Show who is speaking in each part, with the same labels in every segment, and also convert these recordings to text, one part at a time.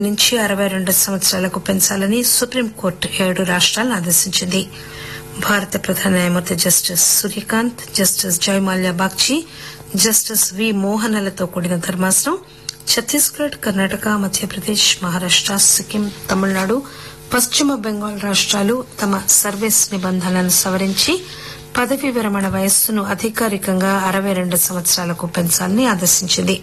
Speaker 1: నుంచి అరవై రెండు సంవత్సరాలకు పెంచాలని సుప్రీంకోర్టు ఏడు రాష్ట్రాలను ఆదేశించింది భారత ప్రధాన న్యాయమూర్తి justice Surya Kant justice Joymalya Bagchi justice V మోహనలతో కూడిన ధర్మాసనం ఛత్తీస్గఢ్ కర్ణాటక మధ్యప్రదేశ్ మహారాష్ట సిక్కిం తమిళనాడు పశ్చిమ బెంగాల్ రాష్ట్రాలు తమ సర్వీస్ నిబంధనలను సవరించి పదవీ విరమణ వయస్సును అధికారికంగా అరవై రెండు సంవత్సరాలకు పెంచాలని ఆదేశించింది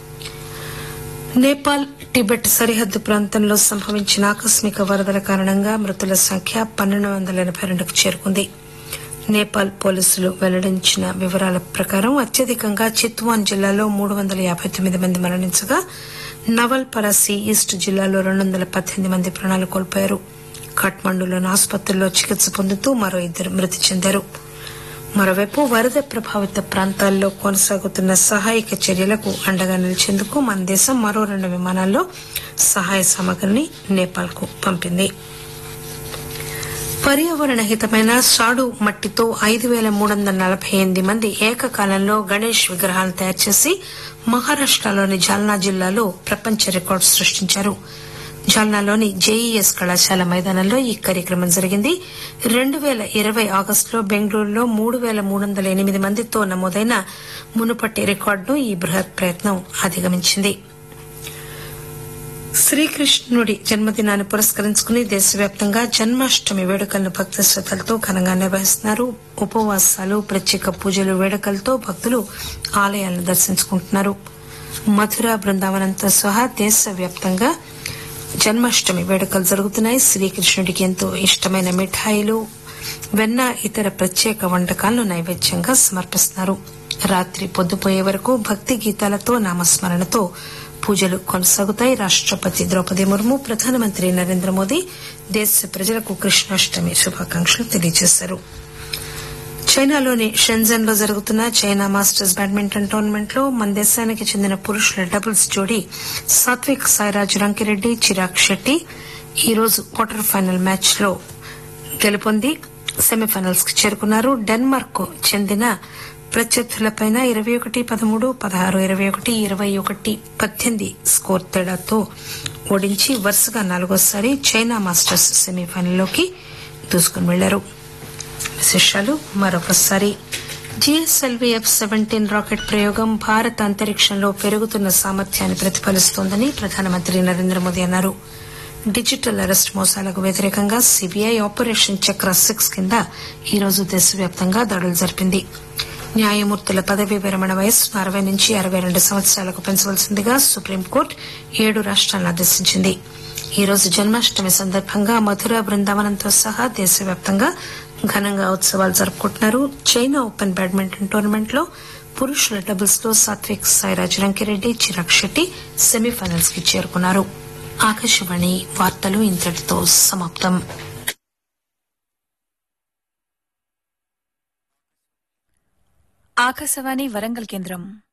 Speaker 1: నేపాల్ టిబెట్ సరిహద్దు ప్రాంతంలో సంభవించిన ఆకస్మిక వరదల కారణంగా మృతుల సంఖ్య పన్నెండు వందల ఎనబై రెండుకు చేరుకుంది నేపాల్ పోలీసులు వెల్లడించిన వివరాల ప్రకారం అత్యధికంగా చిత్వాన్ జిల్లాలో మూడు వందల యాబై తొమ్మిది మంది మరణించగా నవల్ పరాసి ఈస్ట్ జిల్లాలో రెండు వందల పద్దెనిమిది మంది ప్రాణాలు కోల్పోయారు ఖాట్మండులోని ఆసుపత్రుల్లో చికిత్స పొందుతూ మరో ఇద్దరు మృతి చెందారు మరోవైపు వరద ప్రభావిత ప్రాంతాల్లో కొనసాగుతున్న సహాయక చర్యలకు అండగా నిలిచేందుకు మన దేశం మరో రెండు విమానాల్లో సహాయ సామగ్రిని నేపాల్కు పంపింది పర్యావరణ హితమైన సాడు మట్టితో ఐదు పేల మూడు వందల నలభై ఎనిమిది మంది ఏకకాలంలో గణేష్ విగ్రహాలను తయారు చేసి మహారాష్టలోని జాల్నా జిల్లాలో ప్రపంచ రికార్డు సృష్టించారు జాల్నాలోని జేఈఎస్ కళాశాల మైదానంలో ఈ కార్యక్రమం జరిగింది రెండు పేల ఇరవై ఆగస్టులో బెంగళూరులో మూడు పేల మూడు వందల ఎనిమిది మందితో నమోదైన మునుపటి రికార్డును ఈ బృహత్ ప్రయత్నం అధిగమించింది శ్రీకృష్ణుడి జన్మదినాన్ని పురస్కరించుకుని దేశవ్యాప్తంగా జన్మాష్టమి వేడుకలను భక్తి శ్రద్దలతో ఘనంగా నిర్వహిస్తున్నారు ఉపవాసాలు ప్రత్యేక పూజలు వేడుకలతో భక్తులు ఆలయాలను దర్శించుకుంటున్నారు మధుర బృందావనంతో సహా దేశవ్యాప్తంగా జన్మాష్టమి వేడుకలు జరుగుతున్నాయి శ్రీకృష్ణుడికి ఎంతో ఇష్టమైన మిఠాయిలు వెన్న ఇతర ప్రత్యేక వంటకాలను నైవేద్యంగా సమర్పిస్తున్నారు రాత్రి పొద్దుపోయే వరకు భక్తి గీతాలతో నామస్మరణతో పూజలు కొనసాగుతాయి రాష్టపతి ద్రౌపది ముర్ము ప్రధానమంత్రి నరేంద్ర మోదీ దేశ ప్రజలకు కృష్ణాష్టమి శుభాకాంక్షలు తెలియజేశారు చైనాలోని షెంజన్ లో జరుగుతున్న చైనా మాస్టర్స్ బ్యాడ్మింటన్ టోర్నమెంట్ లో మన దేశానికి చెందిన పురుషుల డబుల్స్ జోడీ సాత్విక్ సాయిరాజ్ రంకిరెడ్డి చిరాగ్ శెట్టి ఈ రోజు క్వార్టర్ ఫైనల్ మ్యాచ్ లో గెలుపొంది సెమీఫైనల్స్ కు చేరుకున్నారు డెన్మార్క్ కు చెందిన ప్రత్యర్థులపై ఇరవై ఒకటి పదమూడు పదహారు ఇరవై ఒకటి ఇరవై ఒకటి పద్దెనిమిది స్కోర్ తేడాతో ఓడించి వరుసగా నాలుగోసారి చైనా మాస్టర్స్ సెమీఫైనల్లోకి దూసుకుని వెళ్లారు విశేషాలు మరొకసారి జిఎస్ఎల్వి ఎఫ్ సెవెంటీన్ రాకెట్ ప్రయోగం భారత అంతరిక్షంలో పెరుగుతున్న సామర్థ్యాన్ని ప్రతిఫలిస్తోందని ప్రధానమంత్రి నరేంద్ర మోదీ అన్నారు డిజిటల్ అరెస్ట్ మోసాలకు వ్యతిరేకంగా సిబిఐ ఆపరేషన్ చక్ర సిక్స్ కింద ఈరోజు దేశవ్యాప్తంగా దాడులు జరిపింది న్యాయమూర్తుల పదవీ విరమణ వయస్సును అరవై నుంచి అరవై రెండు సంవత్సరాలకు పెంచవలసిందిగా సుప్రీంకోర్టు ఏడు రాష్ట్రాలను ఆదేశించింది ఈ రోజు జన్మాష్టమి సందర్భంగా మధుర బృందావనంతో సహా దేశవ్యాప్తంగా ఘనంగా ఉత్సవాలు జరుపుకుంటున్నారు చైనా ఓపెన్ బ్యాడ్మింటన్ టోర్నమెంట్ లో పురుషుల డబుల్స్ లో సాత్విక్ సాయిరాజ్ రంకిరెడ్డి చిరాగ్ శెట్టి సెమీఫైనల్స్ కి చేరుకున్నారు ఆకాశవాణి వార్తలు ఇంతటితో సమాప్తం
Speaker 2: ఆకాశవాణి వరంగల్ కేంద్రం